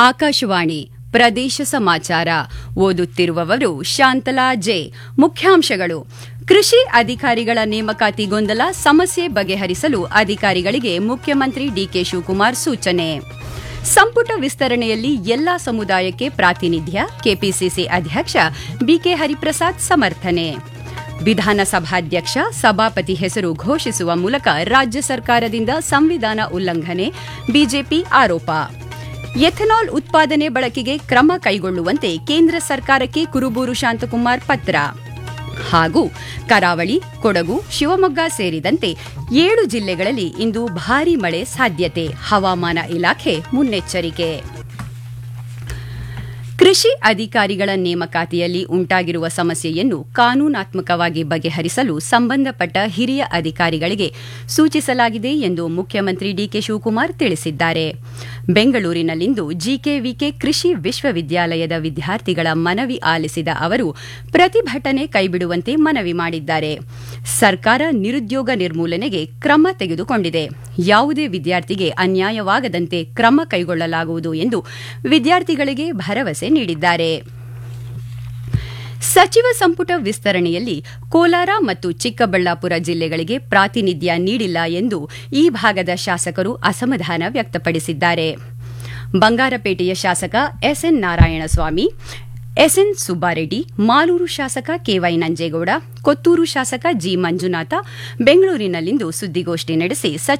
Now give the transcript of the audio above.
ಆಕಾಶವಾಣಿ ಪ್ರದೇಶ ಸಮಾಚಾರ ಓದುತ್ತಿರುವವರು ಶಾಂತಲಾ ಜೆ ಮುಖ್ಯಾಂಶಗಳು ಕೃಷಿ ಅಧಿಕಾರಿಗಳ ನೇಮಕಾತಿ ಗೊಂದಲ ಸಮಸ್ಯೆ ಬಗೆಹರಿಸಲು ಅಧಿಕಾರಿಗಳಿಗೆ ಮುಖ್ಯಮಂತ್ರಿ ಡಿಕೆ ಶಿವಕುಮಾರ್ ಸೂಚನೆ ಸಂಪುಟ ವಿಸ್ತರಣೆಯಲ್ಲಿ ಎಲ್ಲಾ ಸಮುದಾಯಕ್ಕೆ ಪ್ರಾತಿನಿಧ್ಯ ಕೆಪಿಸಿಸಿ ಅಧ್ಯಕ್ಷ ಬಿಕೆ ಹರಿಪ್ರಸಾದ್ ಸಮರ್ಥನೆ ವಿಧಾನಸಭಾಧ್ಯಕ್ಷ ಸಭಾಪತಿ ಹೆಸರು ಘೋಷಿಸುವ ಮೂಲಕ ರಾಜ್ಯ ಸರ್ಕಾರದಿಂದ ಸಂವಿಧಾನ ಉಲ್ಲಂಘನೆ ಬಿಜೆಪಿ ಆರೋಪ ಎಥೆನಾಲ್ ಉತ್ಪಾದನೆ ಬಳಕೆಗೆ ಕ್ರಮ ಕೈಗೊಳ್ಳುವಂತೆ ಕೇಂದ್ರ ಸರ್ಕಾರಕ್ಕೆ ಕುರುಬೂರು ಶಾಂತಕುಮಾರ್ ಪತ್ರ ಹಾಗೂ ಕರಾವಳಿ ಕೊಡಗು ಶಿವಮೊಗ್ಗ ಸೇರಿದಂತೆ ಏಳು ಜಿಲ್ಲೆಗಳಲ್ಲಿ ಇಂದು ಭಾರೀ ಮಳೆ ಸಾಧ್ಯತೆ ಹವಾಮಾನ ಇಲಾಖೆ ಮುನ್ನೆಚ್ಚರಿಕೆ ಕೃಷಿ ಅಧಿಕಾರಿಗಳ ನೇಮಕಾತಿಯಲ್ಲಿ ಉಂಟಾಗಿರುವ ಸಮಸ್ಯೆಯನ್ನು ಕಾನೂನಾತ್ಮಕವಾಗಿ ಬಗೆಹರಿಸಲು ಸಂಬಂಧಪಟ್ಟ ಹಿರಿಯ ಅಧಿಕಾರಿಗಳಿಗೆ ಸೂಚಿಸಲಾಗಿದೆ ಎಂದು ಮುಖ್ಯಮಂತ್ರಿ ಡಿಕೆ ಶಿವಕುಮಾರ್ ತಿಳಿಸಿದ್ದಾರೆ ಬೆಂಗಳೂರಿನಲ್ಲಿಂದು ಜಿಕೆವಿಕೆ ಕೃಷಿ ವಿಶ್ವವಿದ್ಯಾಲಯದ ವಿದ್ಯಾರ್ಥಿಗಳ ಮನವಿ ಆಲಿಸಿದ ಅವರು ಪ್ರತಿಭಟನೆ ಕೈಬಿಡುವಂತೆ ಮನವಿ ಮಾಡಿದ್ದಾರೆ ಸರ್ಕಾರ ನಿರುದ್ಯೋಗ ನಿರ್ಮೂಲನೆಗೆ ಕ್ರಮ ತೆಗೆದುಕೊಂಡಿದೆ ಯಾವುದೇ ವಿದ್ಯಾರ್ಥಿಗೆ ಅನ್ಯಾಯವಾಗದಂತೆ ಕ್ರಮ ಕೈಗೊಳ್ಳಲಾಗುವುದು ಎಂದು ವಿದ್ಯಾರ್ಥಿಗಳಿಗೆ ಭರವಸೆ ನೀಡಿದ್ದಾರೆ ಸಚಿವ ಸಂಪುಟ ವಿಸ್ತರಣೆಯಲ್ಲಿ ಕೋಲಾರ ಮತ್ತು ಚಿಕ್ಕಬಳ್ಳಾಪುರ ಜಿಲ್ಲೆಗಳಿಗೆ ಪ್ರಾತಿನಿಧ್ಯ ನೀಡಿಲ್ಲ ಎಂದು ಈ ಭಾಗದ ಶಾಸಕರು ಅಸಮಾಧಾನ ವ್ಯಕ್ತಪಡಿಸಿದ್ದಾರೆ ಬಂಗಾರಪೇಟೆಯ ಶಾಸಕ ಎಸ್ಎನ್ ನಾರಾಯಣಸ್ವಾಮಿ ಎಸ್ಎನ್ ಸುಬ್ಬಾರೆಡ್ಡಿ ಮಾಲೂರು ಶಾಸಕ ಕೆವೈ ನಂಜೇಗೌಡ ಕೊತ್ತೂರು ಶಾಸಕ ಜಿ ಮಂಜುನಾಥ ಬೆಂಗಳೂರಿನಲ್ಲಿಂದು ಸುದ್ದಿಗೋಷ್ಠಿ ನಡೆಸಿ